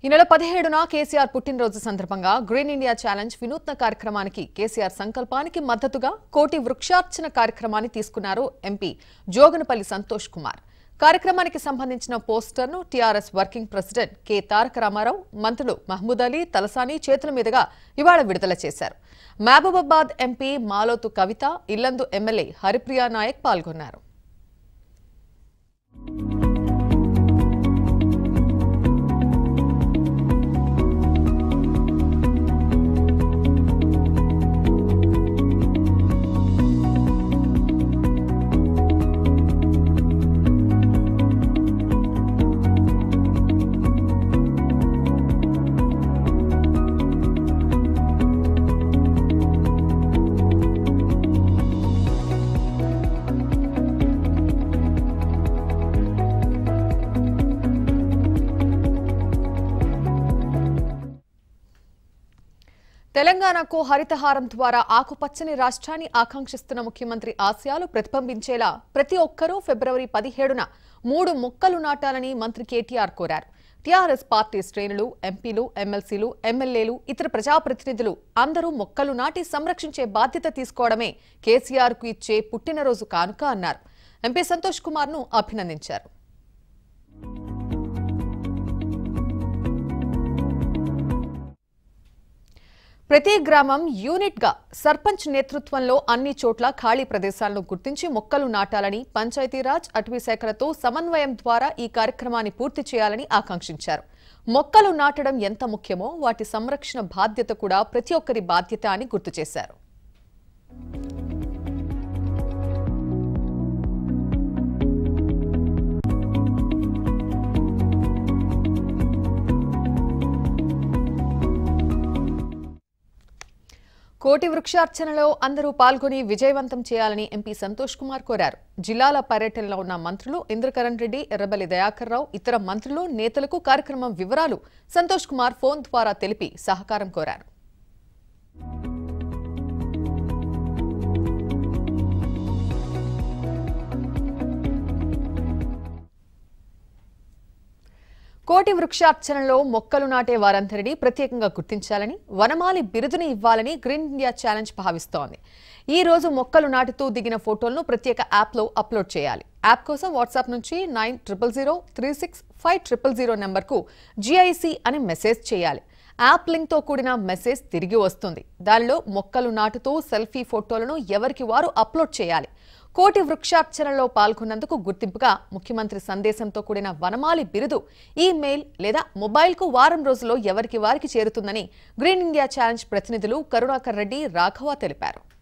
ఈ నెల పదిహేడున కేసీఆర్ పుట్టినరోజు సందర్భంగా గ్రీన్ ఇండియా ఛాలెంజ్ వినూత్న కార్యక్రమానికి కేసీఆర్ సంకల్పానికి మద్దతుగా కోటి వృక్షార్చన కార్యక్రమాన్ని తీసుకున్నారు ఎంపీ జోగనపల్లి సంతోష్ కుమార్ కార్యక్రమానికి సంబంధించిన పోస్టర్ను TRS working president K Taraka Ramarao మంత్రులు మహమూద్ అలీ తలసాని చేతుల మీదుగా ఇవాళ విడుదల చేశారు మహబూబాబాద్ ఎంపీ మాలోతు కవిత ఇల్లందు ఎమ్మెల్యే హరిప్రియా నాయక్ పాల్గొన్నారు తెలంగాణకు హరితహారం ద్వారా ఆకుపచ్చని రాష్ట్రాన్ని ఆకాంక్షిస్తున్న ముఖ్యమంత్రి ఆశయాలు ప్రతిబింబించేలా ప్రతి ఒక్కరూ ఫిబ్రవరి పదిహేడున మూడు మొక్కలు నాటాలని మంత్రి కేటీఆర్ కోరారు టీఆర్ఎస్ పార్టీ శ్రేణులు ఎంపీలు ఎమ్మెల్సీలు ఎమ్మెల్యేలు ఇతర ప్రజాప్రతినిధులు అందరూ మొక్కలు నాటి సంరక్షించే బాధ్యత తీసుకోవడమే కేసీఆర్ కు ఇచ్చే పుట్టినరోజు కానుక అన్నారు ఎంపీ సంతోష్ కుమార్ ను అభినందించారు ప్రతి గ్రామం యూనిట్ గా సర్పంచ్ నేతృత్వంలో అన్ని చోట్ల ఖాళీ ప్రదేశాలను గుర్తించి మొక్కలు నాటాలని పంచాయతీరాజ్ అటవీ శాఖలతో సమన్వయం ద్వారా ఈ కార్యక్రమాన్ని పూర్తి చేయాలని ఆకాంక్షించారు మొక్కలు నాటడం ఎంత ముఖ్యమో వాటి సంరక్షణ బాధ్యత కూడా ప్రతి ఒక్కరి బాధ్యత అని గుర్తు చేశారు కోటి వృక్షార్చనలో అందరూ పాల్గొని విజయవంతం చేయాలని ఎంపీ సంతోష్ కుమార్ కోరారు జిల్లాల పర్యటనలో ఉన్న మంత్రులు ఇంద్రకరణ్ రెడ్డి ఎర్రబెల్లి దయాకర్ రావు ఇతర మంత్రులు నేతలకు కార్యక్రమం వివరాలు సంతోష్ కుమార్ ఫోన్ ద్వారా తెలిపి సహకారం కోరారు కోటి వృక్షార్చనలో మొక్కలు నాటే వారందరినీ ప్రత్యేకంగా గుర్తించాలని వనమాలి బిరుదుని ఇవ్వాలని గ్రీన్ ఇండియా ఛాలెంజ్ భావిస్తోంది ఈ రోజు మొక్కలు నాటుతూ దిగిన ఫోటోలను ప్రత్యేక యాప్లో అప్లోడ్ చేయాలి యాప్ కోసం వాట్సాప్ నుంచి nine triple zero three six five triple zero నెంబర్కు జిఐసి అని మెసేజ్ చేయాలి యాప్ లింక్తో కూడిన మెసేజ్ తిరిగి వస్తుంది దానిలో మొక్కలు నాటుతూ సెల్ఫీ ఫోటోలను ఎవరికి వారు అప్లోడ్ చేయాలి కోటి వృక్షార్చనలో పాల్గొన్నందుకు గుర్తింపుగా ముఖ్యమంత్రి సందేశంతో కూడిన వనమాలి బిరుదు ఈమెయిల్ లేదా మొబైల్కు వారం రోజుల్లో ఎవరికి వారికి చేరుతుందని గ్రీన్ ఇండియా ఛాలెంజ్ ప్రతినిధులు కరుణాకర్ రెడ్డి రాఘవ తెలిపారు